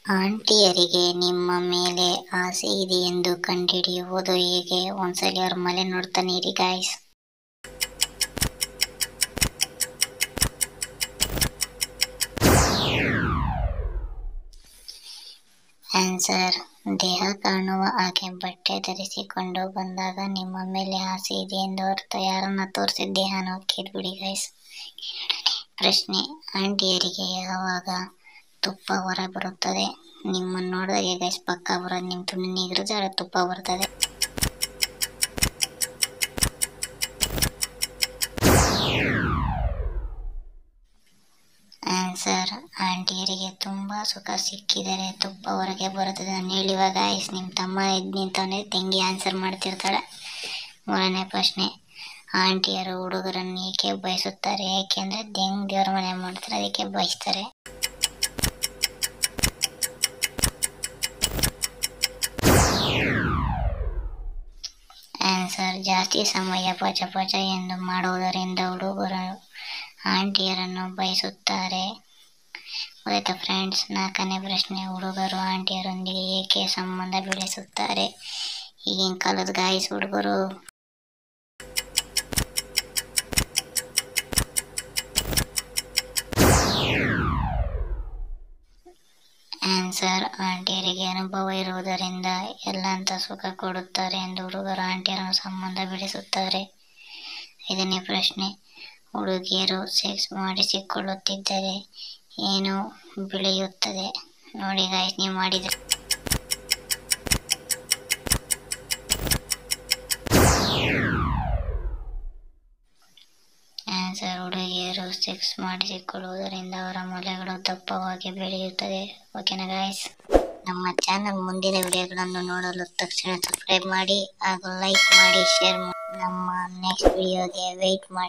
ಆಂಟಿಯರಿಗೆ ನಿಮ್ಮ ಮೇಲೆ ಆಸೆ ಇದೆ ಎಂದು ಕಂಡುಹಿಡಿಯುವುದು ಹೇಗೆ ಒಂದ್ಸಲಿ ಅವ್ರ ಮಲೆ ನೋಡ್ತಾನೆ ಇರಿ ಗಾಯ್ಸ್ ಆನ್ಸರ್ ದೇಹ ಕಾಣುವ ಹಾಗೆ ಬಟ್ಟೆ ಧರಿಸಿಕೊಂಡು ಬಂದಾಗ ನಿಮ್ಮ ಮೇಲೆ ಆಸೆ ಇದೆ ಎಂದು ಅರ್ಥ ಯಾರನ್ನ ತೋರಿಸಿ ದೇಹನ ಕೇಳ್ಬಿಡಿ ಗೈಸ್ ಪ್ರಶ್ನೆ ಆಂಟಿಯರಿಗೆ ಯಾವಾಗ ತುಪ್ಪ ಹೊರ ಬರುತ್ತದೆ ನಿಮ್ಮನ್ನು ನೋಡಿದಾಗ ಗೈಸ್ ಪಕ್ಕ ಬರೋದು ನಿಮ್ಮ ತುಣಿ ನೀಗಿರು ಜಾರ ತುಪ್ಪ ಬರ್ತದೆ ಆನ್ಸರ್ ಆಂಟಿಯರಿಗೆ ತುಂಬಾ ಸುಖ ಸಿಕ್ಕಿದರೆ ತುಪ್ಪ ಹೊರಗೆ ಬರುತ್ತದೆ ನಾನು ಹೇಳಿವಾಗ ಐಸ್ ನಿಮ್ಮ ತಮ್ಮ ಎದ್ದು ನಿಂತವನೇ ತಂಗಿ ಆನ್ಸರ್ ಮಾಡ್ತಿರ್ತಾಳೆ ಮೂರನೇ ಪ್ರಶ್ನೆ ಆಂಟಿಯರು ಹುಡುಗರನ್ನು ಏಕೆ ಬಯಸುತ್ತಾರೆ ಏಕೆಂದ್ರೆ ದೆಂಗ್ ದೇವ್ರ ಮನೆ ಮಾಡ್ತಾರೆ ಅದಕ್ಕೆ ಬಯಸ್ತಾರೆ ಆನ್ಸರ್ ಜಾಸ್ತಿ ಸಮಯ ಪಚ ಪಚ ಎಂದು ಮಾಡುವುದರಿಂದ ಹುಡುಗರು ಆಂಟಿಯರನ್ನು ಬಯಸುತ್ತಾರೆ ಗೊತ್ತಾಯ್ತಾ ಫ್ರೆಂಡ್ಸ್ ನಾಲ್ಕನೇ ಪ್ರಶ್ನೆ ಹುಡುಗರು ಆಂಟಿಯರೊಂದಿಗೆ ಏಕೆ ಸಂಬಂಧ ಬೆಳೆಸುತ್ತಾರೆ ಈಗಿನ ಕಾಲದ ಗಾಯಸ್ ಹುಡುಗರು ಆನ್ಸರ್ ಆಂಟಿಯರಿಗೆ ಅನುಭವ ಇರುವುದರಿಂದ ಎಲ್ಲಂತ ಸುಖ ಕೊಡುತ್ತಾರೆ ಎಂದು ಹುಡುಗರು ಆಂಟಿಯರನ್ನು ಸಂಬಂಧ ಬೆಳೆಸುತ್ತಾರೆ ಐದನೇ ಪ್ರಶ್ನೆ ಹುಡುಗಿಯರು ಸೆಕ್ಸ್ ಮಾಡಿಸಿಕೊಳ್ಳುತ್ತಿದ್ದರೆ ಏನು ಬೆಳೆಯುತ್ತದೆ ನೋಡಿ ಗಾಯ್ಸ್ ನೀವು ಮಾಡಿದ್ರೆ ಆನ್ಸರ್ ಹುಡುಗಿಯರು ಸೆಕ್ಸ್ ಮಾಡಿಸಿಕೊಳ್ಳುವುದರಿಂದ ಅವರ ಮೊಲೆಗಳು ದಪ್ಪವಾಗಿ ಬೆಳೆಯುತ್ತದೆ ಓಕೆನಾ ಗಾಯ್ಸ್ ನಮ್ಮ ಚಾನಲ್ ಮುಂದಿನ ವಿಡಿಯೋಗಳನ್ನು ನೋಡಲು ತಕ್ಷಣ ಸಬ್ಸ್ಕ್ರೈಬ್ ಮಾಡಿ ಹಾಗೂ ಲೈಕ್ ಮಾಡಿ ಶೇರ್ ಮಾಡಿ ನಮ್ಮ ನೆಕ್ಸ್ಟ್ ವಿಡಿಯೋಗೆ ವೆಯ್ಟ್ ಮಾಡಿ